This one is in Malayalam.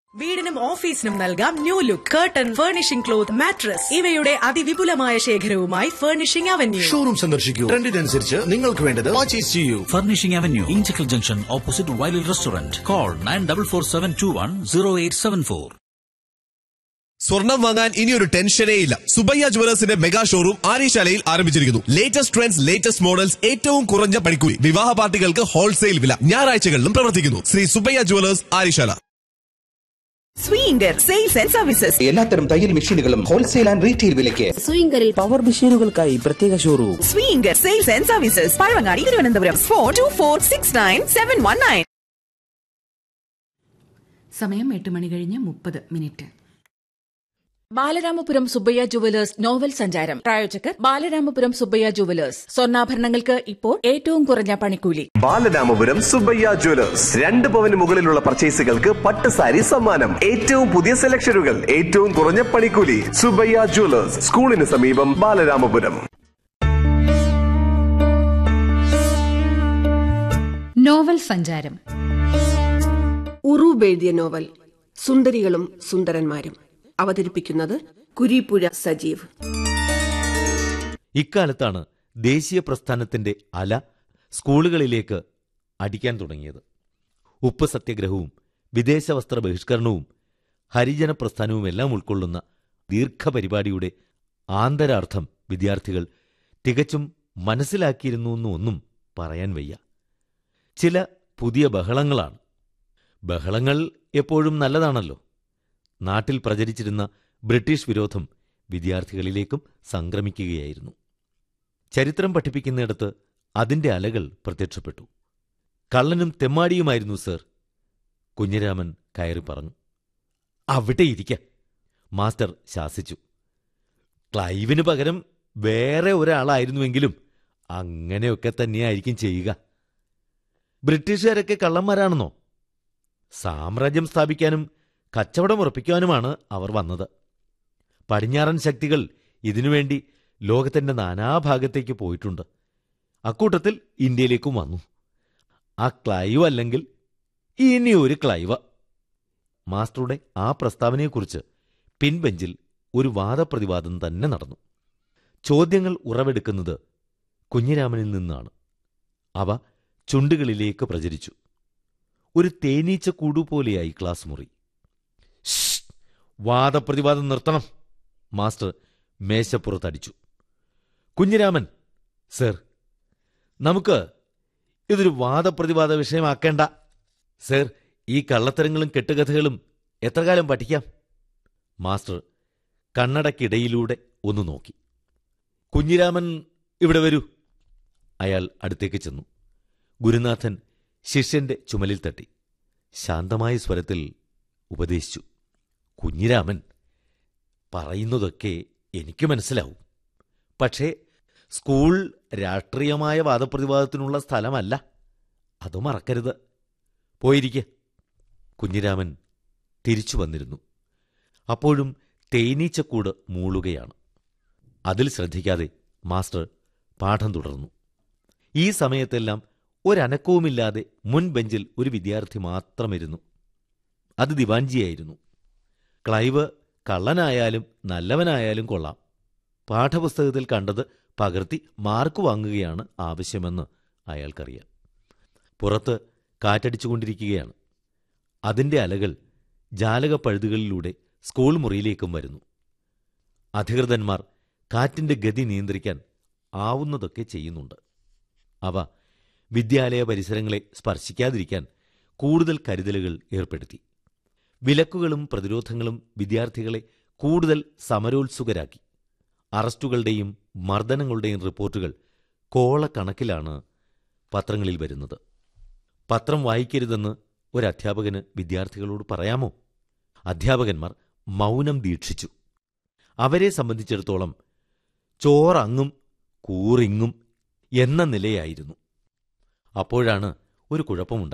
വീടിനും ഓഫീസിനും നൽകാം new look curtain furnishing cloth mattress ഇവയുടെ അതിവിപുലമായ ശേഖരവുമായി ഫർണിഷിംഗ് അവന്യൂ ഷോറൂം സന്ദർശിക്കൂ ട്രെൻഡിനനുസരിച്ച് നിങ്ങൾക്ക് വേണ്ടത് പർച്ചേസ് ചെയ്യൂ Furnishing Avenue, Inchikal Junction, opposite Wiley Restaurant. Call 9447210874. സ്വർണം വാങ്ങാൻ ഇനിയൊരു ടെൻഷനേ ഇല്ല സുബയ്യ ജുവലേഴ്സിന്റെ മെഗാ ഷോറൂം ആര്യശാലയിൽ ആരംഭിച്ചിരിക്കുന്നു ലേറ്റസ്റ്റ് ട്രെൻഡ്സ് ലേറ്റസ്റ്റ് മോഡൽസ് ഏറ്റവും കുറഞ്ഞ പണിക്കൂലി വിവാഹ പാർട്ടികൾക്ക് ഹോൾസെയിൽ വില ഞായറാഴ്ചകളിലും പ്രവർത്തിക്കുന്നു Sree Subbaiah jewellers Aryasala swinger sales and services എല്ലാത്തരം തയ്യൽ മെഷീനുകളും ഹോൾസെയിൽ ആൻഡ് റീറ്റെയിൽ വിലയ്ക്ക് സ്വിംഗറിൽ പവർ മെഷീനുകൾക്കായി പ്രത്യേക showroom swinger sales and services Pazhavangadi Thiruvananthapuram four two four six nine seven one nine സമയം എട്ട് മണി കഴിഞ്ഞ് മുപ്പത് minute Balaramapuram Subbaiah jewellers novel സഞ്ചാരം പ്രായോജകർ ബാലരാമപുരം സുബ്ബയ്യ ജുവലേഴ്സ് സ്വർണ്ണാഭരണങ്ങൾക്ക് ഇപ്പോൾ ഏറ്റവും കുറഞ്ഞ പണിക്കൂലി ബാലരാമപുരം സുബയ്യ ജ്വല്ലേഴ്സ് രണ്ട് പവന് മുകളിലുള്ള പർച്ചേസുകൾക്ക് പട്ട് സാരി സമ്മാനം ഏറ്റവും പുതിയ സെലക്ഷനുകൾ ഏറ്റവും കുറഞ്ഞ പണിക്കൂലി സുബയ്യ ജ്വല്ലേഴ്സ് സ്കൂളിന് സമീപം ബാലരാമപുരം നോവൽ സഞ്ചാരം ഉറൂബ് എഴുതിയ നോവൽ സുന്ദരികളും സുന്ദരന്മാരും അവതരിപ്പിക്കുന്നത് കുരിപ്പുഴ സജീവ് ഇക്കാലത്താണ് ദേശീയ പ്രസ്ഥാനത്തിന്റെ അല സ്കൂളുകളിലേക്ക് അടിക്കാൻ തുടങ്ങിയത് ഉപ്പ് സത്യഗ്രഹവും വിദേശ വസ്ത്ര ബഹിഷ്കരണവും ഹരിജന പ്രസ്ഥാനവുമെല്ലാം ഉൾക്കൊള്ളുന്ന ദീർഘപരിപാടിയുടെ ആന്തരാർത്ഥം വിദ്യാർത്ഥികൾ തികച്ചും മനസ്സിലാക്കിയിരുന്നു എന്നൊന്നും പറയാൻ വയ്യ ചില പുതിയ ബഹളങ്ങളാണ് ബഹളങ്ങൾ എപ്പോഴും നല്ലതാണല്ലോ നാട്ടിൽ പ്രചരിച്ചിരുന്ന ബ്രിട്ടീഷ് വിരോധം വിദ്യാർത്ഥികളിലേക്കും സംക്രമിക്കുകയായിരുന്നു ചരിത്രം പഠിപ്പിക്കുന്നിടത്ത് അതിന്റെ അലകൾ പ്രത്യക്ഷപ്പെട്ടു കള്ളനും തെമ്മാടിയുമായിരുന്നു സർ കുഞ്ഞിരാമൻ കയറി പറഞ്ഞു അവിടെ ഇരിക്ക മാസ്റ്റർ ശാസിച്ചു ക്ലൈവിന് പകരം വേറെ ഒരാളായിരുന്നുവെങ്കിലും അങ്ങനെയൊക്കെ തന്നെയായിരിക്കും ചെയ്യുക ബ്രിട്ടീഷുകാരൊക്കെ കള്ളന്മാരാണെന്നോ സാമ്രാജ്യം സ്ഥാപിക്കാനും കച്ചവടം ഉറപ്പിക്കാനുമാണ് അവർ വന്നത് പടിഞ്ഞാറൻ ശക്തികൾ ഇതിനുവേണ്ടി ലോകത്തിന്റെ നാനാഭാഗത്തേക്ക് പോയിട്ടുണ്ട് അക്കൂട്ടത്തിൽ ഇന്ത്യയിലേക്കും വന്നു ആ ക്ലൈവ് അല്ലെങ്കിൽ ഇനി ഒരു ക്ലൈവ് മാസ്റ്ററുടെ ആ പ്രസ്താവനയെക്കുറിച്ച് പിൻബെഞ്ചിൽ ഒരു വാദപ്രതിവാദം തന്നെ നടന്നു ചോദ്യങ്ങൾ ഉറവെടുക്കുന്നത് കുഞ്ഞിരാമനിൽ നിന്നാണ് അവ ചുണ്ടുകളിലേക്ക് പ്രചരിച്ചു ഒരു തേനീച്ച കൂടുപോലെയായി ക്ലാസ് മുറി "ഷ്ഷ്! വാദപ്രതിവാദം നിർത്തണം മാസ്റ്റർ മേശപ്പുറത്തടിച്ചു കുഞ്ഞിരാമൻ സർ നമുക്ക് ഇതൊരു വാദപ്രതിവാദ വിഷയമാക്കേണ്ട സർ ഈ കള്ളത്തരങ്ങളും കെട്ടുകഥകളും എത്ര കാലം പഠിക്കാം മാസ്റ്റർ കണ്ണടക്കിടയിലൂടെ ഒന്ന് നോക്കി കുഞ്ഞിരാമൻ ഇവിടെ വരൂ അയാൾ അടുത്തേക്ക് ചെന്നു ഗുരുനാഥൻ ശിഷ്യന്റെ ചുമലിൽ തട്ടി ശാന്തമായ സ്വരത്തിൽ ഉപദേശിച്ചു കുഞ്ഞിരാമൻ പറയുന്നതൊക്കെ എനിക്ക് മനസ്സിലാവും പക്ഷേ സ്കൂൾ രാഷ്ട്രീയമായ വാദപ്രതിവാദത്തിനുള്ള സ്ഥലമല്ല അത് മറക്കരുത് പോയിരിക്കെ കുഞ്ഞിരാമൻ തിരിച്ചു വന്നിരുന്നു അപ്പോഴും തേനീച്ചക്കൂട് മൂളുകയാണ് അതിൽ ശ്രദ്ധിക്കാതെ മാസ്റ്റർ പാഠം തുടർന്നു ഈ സമയത്തെല്ലാം ഒരനക്കവുമില്ലാതെ മുൻ ബെഞ്ചിൽ ഒരു വിദ്യാർത്ഥി മാത്രമിരുന്നു അത് ദിവാൻജിയായിരുന്നു ക്ലൈവ് കള്ളനായാലും നല്ലവനായാലും കൊള്ളാം പാഠപുസ്തകത്തിൽ കണ്ടത് പകർത്തി മാർക്ക് വാങ്ങുകയാണ് ആവശ്യമെന്ന് അയാൾക്കറിയാം പുറത്ത് കാറ്റടിച്ചുകൊണ്ടിരിക്കുകയാണ് അതിന്റെ അലകൾ ജാലകപ്പഴുതുകളിലൂടെ സ്കൂൾ മുറിയിലേക്കും വരുന്നു അധികൃതന്മാർ കാറ്റിന്റെ ഗതി നിയന്ത്രിക്കാൻ ആവുന്നതൊക്കെ ചെയ്യുന്നുണ്ട് അവ വിദ്യാലയ പരിസരങ്ങളെ സ്പർശിക്കാതിരിക്കാൻ കൂടുതൽ കരുതലുകൾ ഏർപ്പെടുത്തി വിലക്കുകളും പ്രതിരോധങ്ങളും വിദ്യാർത്ഥികളെ കൂടുതൽ സമരോത്സുകരാക്കി അറസ്റ്റുകളുടെയും മർദ്ദനങ്ങളുടെയും റിപ്പോർട്ടുകൾ കോളക്കണക്കിലാണ് പത്രങ്ങളിൽ വരുന്നത് പത്രം വായിക്കരുതെന്ന് ഒരു അധ്യാപകന് വിദ്യാർത്ഥികളോട് പറയാമോ അധ്യാപകന്മാർ മൗനം ദീക്ഷിച്ചു അവരെ സംബന്ധിച്ചിടത്തോളം ചോറങ്ങും കൂറിങ്ങും എന്ന നിലയായിരുന്നു അപ്പോഴാണ് ഒരു കുഴപ്പമുണ്ടായത്